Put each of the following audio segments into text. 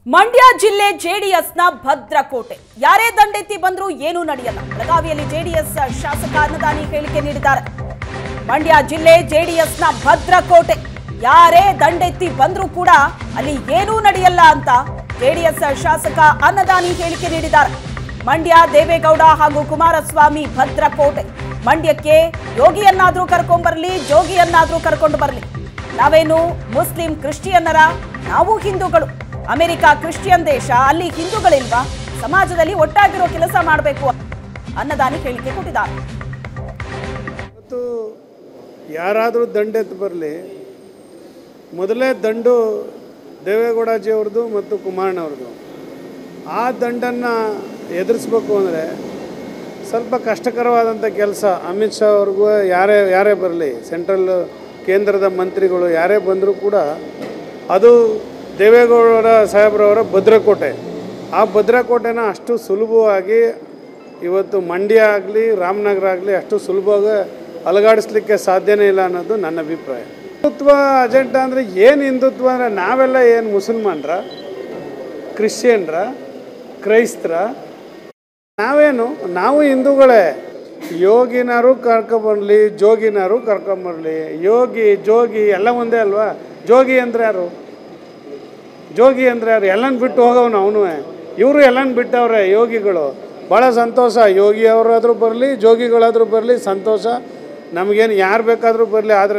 ಮಂಡ್ಯ ಜಿಲ್ಲೆ ಜೆಡಿಎಸ್ನ ಭದ್ರಕೋಟೆ ಯಾರೇ ದಂಡೆತ್ತಿ ಬಂದರೂ ಏನೂ ನಡೆಯಲ್ಲ ಬೆಳಗಾವಿಯಲ್ಲಿ ಜೆಡಿಎಸ್ ಶಾಸಕ ಅನ್ನದಾನಿ ಹೇಳಿಕೆ ನೀಡಿದ್ದಾರೆ ಮಂಡ್ಯ ಜಿಲ್ಲೆ ಜೆಡಿಎಸ್ನ ಭದ್ರಕೋಟೆ ಯಾರೇ ದಂಡೆತ್ತಿ ಬಂದರೂ ಕೂಡ ಅಲ್ಲಿ ಏನೂ ನಡೆಯಲ್ಲ ಅಂತ ಜೆಡಿಎಸ್ ಶಾಸಕ ಅನ್ನದಾನಿ ಹೇಳಿಕೆ ನೀಡಿದ್ದಾರೆ ಮಂಡ್ಯ ದೇವೇಗೌಡ ಹಾಗೂ ಕುಮಾರಸ್ವಾಮಿ ಭದ್ರಕೋಟೆ ಮಂಡ್ಯಕ್ಕೆ ಯೋಗಿಯನ್ನಾದ್ರೂ ಕರ್ಕೊಂಡ್ಬರ್ಲಿ ಜೋಗಿಯನ್ನಾದ್ರೂ ಕರ್ಕೊಂಡು ಬರಲಿ ನಾವೇನು ಮುಸ್ಲಿಂ ಕ್ರಿಶ್ಚಿಯನ್ನರ ನಾವು ಹಿಂದೂಗಳು ಅಮೆರಿಕ ಕ್ರಿಶ್ಚಿಯನ್ ದೇಶ ಅಲ್ಲಿ ಹಿಂದೂಗಳಿಲ್ವಾ ಸಮಾಜದಲ್ಲಿ ಒಟ್ಟಾಗಿರೋ ಕೆಲಸ ಮಾಡಬೇಕು ಅನ್ನದಾನಿ ಹೇಳಿಕೆ ಕೊಟ್ಟಿದ್ದಾರೆ ಇವತ್ತು ಯಾರಾದರೂ ದಂಡೆತ್ತು ಬರಲಿ ಮೊದಲೇ ದಂಡು ದೇವೇಗೌಡಜಿಯವ್ರದ್ದು ಮತ್ತು ಕುಮಾರಣ್ಣವ್ರದ್ದು ಆ ದಂಡನ್ನು ಎದುರಿಸ್ಬೇಕು ಅಂದರೆ ಸ್ವಲ್ಪ ಕಷ್ಟಕರವಾದಂಥ ಕೆಲಸ ಅಮಿತ್ ಶಾ ಅವ್ರಿಗೂ ಯಾರೇ ಯಾರೇ ಬರಲಿ ಸೆಂಟ್ರಲ್ ಕೇಂದ್ರದ ಮಂತ್ರಿಗಳು ಯಾರೇ ಬಂದರೂ ಕೂಡ ಅದು ದೇವೇಗೌಡರ ಸಾಹೇಬ್ರವರ ಭದ್ರಕೋಟೆ ಆ ಭದ್ರಕೋಟೆನ ಅಷ್ಟು ಸುಲಭವಾಗಿ ಇವತ್ತು ಮಂಡ್ಯ ಆಗಲಿ ರಾಮನಗರ ಆಗಲಿ ಅಷ್ಟು ಸುಲಭವಾಗಿ ಅಲಗಾಡಿಸ್ಲಿಕ್ಕೆ ಸಾಧ್ಯನೇ ಇಲ್ಲ ಅನ್ನೋದು ನನ್ನ ಅಭಿಪ್ರಾಯ ಹಿಂದುತ್ವ ಅಜೆಂಡಾ ಅಂದರೆ ಏನು ಹಿಂದುತ್ವ ಅಂದರೆ ನಾವೆಲ್ಲ ಏನು ಮುಸಲ್ಮಾನ್ರ ಕ್ರಿಶ್ಚಿಯನ್ರ ಕ್ರೈಸ್ತರ ನಾವೇನು ನಾವು ಹಿಂದೂಗಳೇ ಯೋಗಿನಾರು ಕರ್ಕೊಂಬರ್ಲಿ ಜೋಗಿನಾರು ಕರ್ಕೊಂಬರ್ಲಿ ಯೋಗಿ ಜೋಗಿ ಎಲ್ಲ ಒಂದೇ ಅಲ್ವಾ ಜೋಗಿ ಅಂದರೆ ಯಾರು ಜೋಗಿ ಅಂದರೆ ಯಾರು ಎಲ್ಲನ ಬಿಟ್ಟು ಹೋಗವನು ಅವನು ಇವರು ಎಲ್ಲನ ಬಿಟ್ಟವ್ರೆ ಯೋಗಿಗಳು ಭಾಳ ಸಂತೋಷ ಯೋಗಿ ಅವರಾದರೂ ಬರಲಿ ಜೋಗಿಗಳಾದರೂ ಬರಲಿ ಸಂತೋಷ ನಮಗೇನು ಯಾರು ಬೇಕಾದರೂ ಬರಲಿ ಆದರೆ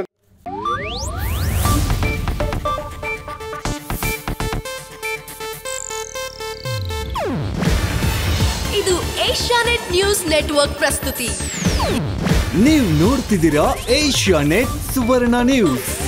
ಇದು ಏಷ್ಯಾನೆಟ್ ನ್ಯೂಸ್ ನೆಟ್ವರ್ಕ್ ಪ್ರಸ್ತುತಿ ನೀವು ನೋಡ್ತಿದ್ದೀರಾ ಏಷ್ಯಾ ನೆಟ್ ಸುವರ್ಣ ನ್ಯೂಸ್